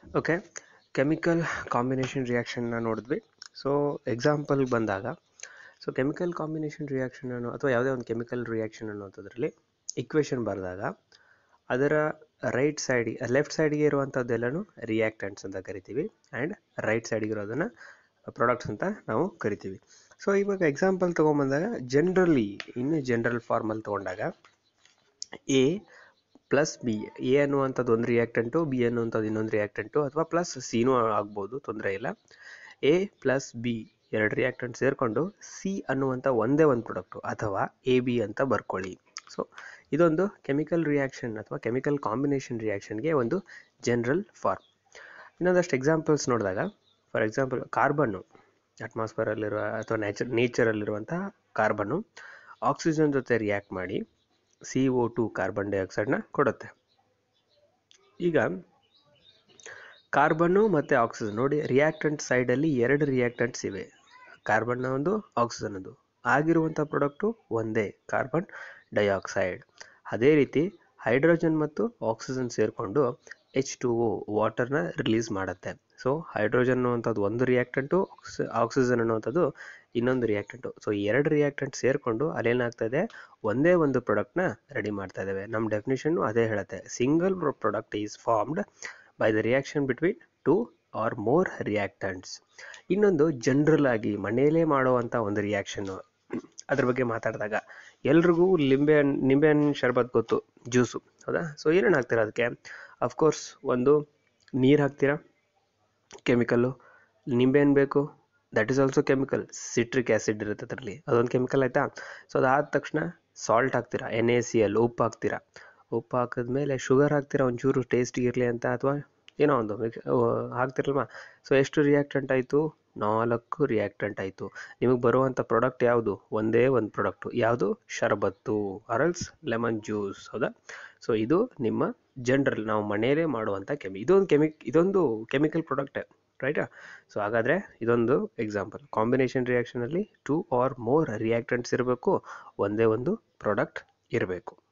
okay chemical combination ರಿಯಾಕ್ಷನ್ನ ನೋಡಿದ್ವಿ so example ಬಂದಾಗ ಸೊ ಕೆಮಿಕಲ್ ಕಾಂಬಿನೇಷನ್ ರಿಯಾಕ್ಷನ್ ಅನ್ನೋ ಅಥವಾ ಯಾವುದೇ ಒಂದು ಕೆಮಿಕಲ್ ರಿಯಾಕ್ಷನ್ ಅನ್ನೋಂಥದ್ರಲ್ಲಿ ಇಕ್ವೇಷನ್ ಬರೆದಾಗ ಅದರ ರೈಟ್ ಸೈಡಿಗೆ ಲೆಫ್ಟ್ ಸೈಡ್ಗೆ ಇರುವಂಥದ್ದೆಲ್ಲನೂ ರಿಯಾಕ್ಟೆಂಟ್ಸ್ ಅಂತ ಕರಿತೀವಿ ಆ್ಯಂಡ್ ರೈಟ್ ಸೈಡ್ಗೆ ಇರೋದನ್ನು ಪ್ರಾಡಕ್ಟ್ಸ್ ಅಂತ ನಾವು ಕರಿತೀವಿ ಸೊ ಇವಾಗ ಎಕ್ಸಾಂಪಲ್ ತೊಗೊಂಬಂದಾಗ ಜನ್ರಲಿ ಇನ್ನು ಜನರಲ್ ಫಾರ್ಮಲ್ಲಿ ತೊಗೊಂಡಾಗ ಎ ಪ್ಲಸ್ ಬಿ ಎ ಅನ್ನುವಂಥದ್ದು ಒಂದು ರಿಯಾಕ್ಟೆಂಟು ಬಿ ಅನ್ನುವಂಥದ್ದು ಇನ್ನೊಂದು ರಿಯಾಕ್ಟೆಂಟು ಅಥವಾ ಪ್ಲಸ್ ಸಿನೂ ಆಗ್ಬೋದು ತೊಂದರೆ ಇಲ್ಲ ಎ ಪ್ಲಸ್ ಬಿ ಎರಡು ರಿಯಾಕ್ಟೆಂಟ್ ಸೇರಿಕೊಂಡು ಸಿ ಅನ್ನುವಂಥ ಒಂದೇ ಒಂದು ಪ್ರಾಡಕ್ಟು ಅಥವಾ ಎ ಬಿ ಅಂತ ಬರ್ಕೊಳ್ಳಿ ಸೊ ಇದೊಂದು ಕೆಮಿಕಲ್ ರಿಯಾಕ್ಷನ್ ಅಥವಾ ಕೆಮಿಕಲ್ ಕಾಂಬಿನೇಷನ್ ರಿಯಾಕ್ಷನ್ಗೆ ಒಂದು ಜನರಲ್ ಫಾರ್ಮ್ ಇನ್ನೊಂದಷ್ಟು ಎಕ್ಸಾಂಪಲ್ಸ್ ನೋಡಿದಾಗ ಫಾರ್ ಎಕ್ಸಾಂಪಲ್ ಕಾರ್ಬನ್ನು ಅಟ್ಮಾಸ್ಫಿಯರಲ್ಲಿರುವ ಅಥವಾ ನ್ಯಾಚರ್ ನೇಚರಲ್ಲಿರುವಂತಹ ಕಾರ್ಬನ್ನು ಆಕ್ಸಿಜನ್ ಜೊತೆ ರಿಯಾಕ್ಟ್ ಮಾಡಿ ಸಿ ಒ ಟು ಕಾರ್ಬನ್ ಡೈಆಕ್ಸೈಡ್ನ ಕೊಡುತ್ತೆ ಈಗ ಕಾರ್ಬನ್ನು ಮತ್ತು ಆಕ್ಸಿಜನ್ ನೋಡಿ ರಿಯಾಕ್ಟೆಂಟ್ ಸೈಡಲ್ಲಿ ಎರಡು ರಿಯಾಕ್ಟೆಂಟ್ಸ್ ಇವೆ ಕಾರ್ಬನ್ನ ಒಂದು ಆಕ್ಸಿಜನ್ ಒಂದು ಆಗಿರುವಂಥ ಪ್ರಾಡಕ್ಟು ಒಂದೇ ಕಾರ್ಬನ್ ಡೈಆಕ್ಸೈಡ್ ಅದೇ ರೀತಿ ಹೈಡ್ರೋಜನ್ ಮತ್ತು ಆಕ್ಸಿಜನ್ ಸೇರಿಕೊಂಡು ಎಚ್ ಟು ಒ ವಾಟರ್ನ ರಿಲೀಸ್ ಮಾಡುತ್ತೆ ಸೊ ಹೈಡ್ರೋಜನ್ ಅನ್ನುವಂಥದ್ದು ಒಂದು ರಿಯಾಕ್ಟೆಂಟು ಆಕ್ಸಿಜನ್ ಅನ್ನುವಂಥದ್ದು ಇನ್ನೊಂದು ರಿಯಾಕ್ಟೆಂಟು ಸೊ ಎರಡು ರಿಯಾಕ್ಟೆಂಟ್ ಸೇರಿಕೊಂಡು ಅಲ್ಲೇನಾಗ್ತದೆ ಒಂದೇ ಒಂದು ಪ್ರಾಡಕ್ಟ್ನ ರೆಡಿ ಮಾಡ್ತಾ ಇದ್ದೇವೆ ನಮ್ಮ ಡೆಫಿನೇಷನ್ನು ಅದೇ ಹೇಳುತ್ತೆ single product is formed by the reaction between two or more reactants ಇನ್ನೊಂದು ಜನರಲ್ ಆಗಿ ಮನೆಯಲ್ಲೇ ಮಾಡುವಂಥ ಒಂದು ರಿಯಾಕ್ಷನ್ನು ಅದ್ರ ಬಗ್ಗೆ ಮಾತಾಡಿದಾಗ ಎಲ್ರಿಗೂ ಲಿಂಬೆ ಹಣ್ಣು ನಿಂಬೆ ಹಣ್ಣು ಶರ್ಬತ್ ಗೊತ್ತು ಜ್ಯೂಸು ಹೌದಾ ಸೊ ಏನೇನು ಹಾಕ್ತೀರಾ ಅದಕ್ಕೆ ಅಫ್ಕೋರ್ಸ್ ಒಂದು ನೀರು ಹಾಕ್ತೀರಾ ಕೆಮಿಕಲ್ಲು ನಿಂಬೆಹಣ್ಣು ಬೇಕು that is also chemical citric acid ಇರುತ್ತೆ ಅದರಲ್ಲಿ ಅದೊಂದು ಕೆಮಿಕಲ್ ಆಯಿತಾ ಸೊ ಅದಾದ ತಕ್ಷಣ ಸಾಲ್ಟ್ ಹಾಕ್ತೀರಾ ಎನ್ ಎ ಸಿ ಎಲ್ ಉಪ್ಪು ಹಾಕ್ತೀರಾ ಉಪ್ಪು ಹಾಕಿದ್ಮೇಲೆ ಶುಗರ್ ಹಾಕ್ತೀರಾ ಒಂಚೂರು ಟೇಸ್ಟಿಗೆ ಇರಲಿ ಅಂತ ಅಥವಾ ಏನೋ ಒಂದು ಮಿಕ್ಸ್ ಹಾಕ್ತಿರಲ್ವ ಸೊ ಎಷ್ಟು ರಿಯಾಕ್ಟೆಂಟ್ ಆಯಿತು ನಾಲ್ಕು ರಿಯಾಕ್ಟೆಂಟ್ ಆಯಿತು ನಿಮಗೆ ಬರುವಂಥ ಪ್ರಾಡಕ್ಟ್ ಯಾವುದು ಒಂದೇ ಒಂದು ಪ್ರಾಡಕ್ಟು ಯಾವುದು ಶರಬತ್ತು ಅರಲ್ಸ್ ಲೆಮನ್ ಜ್ಯೂಸ್ ಹೌದಾ ಸೊ ಇದು ನಿಮ್ಮ ಜನರಲ್ ನಾವು ಮನೆಯಲ್ಲೇ ಮಾಡುವಂಥ ಕೆಮಿ ಇದೊಂದು ಕೆಮಿಕ್ ಇದೊಂದು ಕೆಮಿಕಲ್ ಪ್ರಾಡಕ್ಟೇ ರೈಟಾ ಸೊ ಹಾಗಾದರೆ ಇದೊಂದು ಎಕ್ಸಾಂಪಲ್ ಕಾಂಬಿನೇಷನ್ ರಿಯಾಕ್ಷನಲ್ಲಿ ಟೂ ಆರ್ ಮೋರ್ ರಿಯಾಕ್ಟೆಂಟ್ಸ್ ಇರಬೇಕು ಒಂದೇ ಒಂದು ಪ್ರಾಡಕ್ಟ್ ಇರಬೇಕು